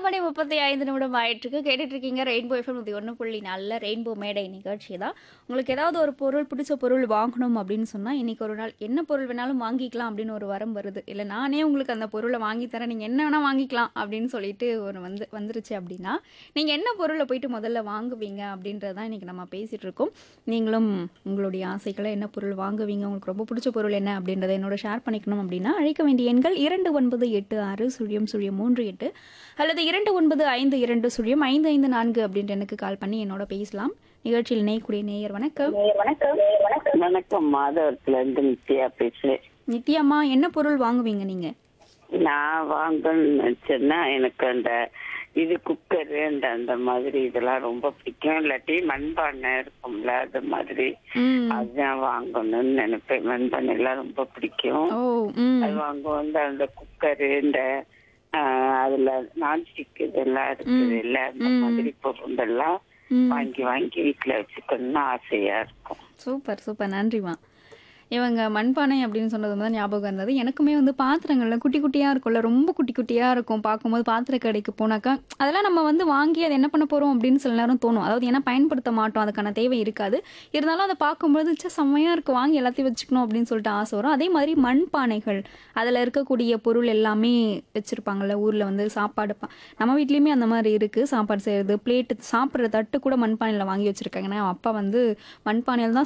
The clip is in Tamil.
மணி முப்பத்தி ஐந்து நிமிடம் ஆயிட்டுருக்கு கேட்டுட்டு இருக்கீங்க ரெயின்போ எஃப்எம் நூற்றி ஒன்று புள்ளி நல்ல ரெயின்போ மேடை நிகழ்ச்சி தான் உங்களுக்கு ஏதாவது ஒரு பொருள் பிடிச்ச பொருள் வாங்கணும் அப்படின்னு சொன்னால் இன்னைக்கு ஒரு நாள் என்ன பொருள் வேணாலும் வாங்கிக்கலாம் அப்படின்னு ஒரு வரம் வருது இல்லை நானே உங்களுக்கு அந்த பொருளை வாங்கி தரேன் நீங்கள் என்ன வேணால் வாங்கிக்கலாம் அப்படின்னு சொல்லிட்டு ஒரு வந்து வந்துருச்சு அப்படின்னா நீங்கள் என்ன பொருளை போயிட்டு முதல்ல வாங்குவீங்க அப்படின்றதான் இன்னைக்கு நம்ம பேசிகிட்டு இருக்கோம் நீங்களும் உங்களுடைய ஆசைகளை என்ன பொருள் வாங்குவீங்க உங்களுக்கு ரொம்ப பிடிச்ச பொருள் என்ன அப்படின்றத என்னோட ஷேர் பண்ணிக்கணும் அப்படின்னா அழைக்க வேண்டிய எண்கள் இரண்டு ஒன்பது எட்டு ஆறு சுழியம் சுழியம் மூன்று எட்டு அல்லது இரண்டு ஒன்பது ஐந்து இரண்டு சுழியம் ஐந்து ஐந்து நான்கு அப்படின்ட்டு எனக்கு கால் பண்ணி என்னோட பேசலாம் நிகழ்ச்சியில் நேயக்கூடிய நேயர் வணக்கம் வணக்கம் வணக்கம் மாதவரத்துல இருந்து நித்யா பேசுறேன் நித்யாம்மா என்ன பொருள் வாங்குவீங்க நீங்க நான் வாங்கணும்னு நினைச்சேன்னா எனக்கு அந்த இது குக்கர் அந்த அந்த மாதிரி இதெல்லாம் ரொம்ப பிடிக்கும் இல்லாட்டி மண்பானை இருக்கும்ல அது மாதிரி ம் அதுதான் வாங்கணும்னு நினைப்பேன் மண்பானை எல்லாம் ரொம்ப பிடிக்கும் ஓ ம் அது வாங்குவோம் இந்த அந்த குக்கர் இந்த ஆஹ், அதுல நான்ஸ்டிக் இதெல்லாம் இருக்குது இல்ல அந்த மாதிரி பொருளெல்லாம் ம் வாங்கி வாங்கி வீட்டுல வச்சுக்கணும்னு ஆசையா இருக்கும் சூப்பர் சூப்பர் நன்றிம்மா இவங்க மண்பானை அப்படின்னு சொன்னது தான் ஞாபகம் இருந்தது எனக்குமே வந்து பாத்திரங்கள்ல குட்டி குட்டியாக இருக்கும்ல ரொம்ப குட்டி குட்டியாக இருக்கும் பார்க்கும்போது பாத்திர கடைக்கு போனாக்கா அதெல்லாம் நம்ம வந்து வாங்கி அதை என்ன பண்ண போகிறோம் அப்படின்னு சில நேரம் தோணும் அதாவது ஏன்னா பயன்படுத்த மாட்டோம் அதுக்கான தேவை இருக்காது இருந்தாலும் அதை பார்க்கும்போது ச்சே செம்மையாக இருக்கு வாங்கி எல்லாத்தையும் வச்சுக்கணும் அப்படின்னு சொல்லிட்டு ஆசை வரும் அதே மாதிரி மண்பானைகள் அதில் இருக்கக்கூடிய பொருள் எல்லாமே வச்சுருப்பாங்கல்ல ஊரில் வந்து சாப்பாடு பா- நம்ம வீட்லேயுமே அந்த மாதிரி இருக்குது சாப்பாடு செய்கிறது பிளேட்டு சாப்பிட்ற தட்டு கூட மண்பானையில் வாங்கி வச்சுருக்காங்க ஏன்னா அப்பா வந்து மண்பானையில் தான்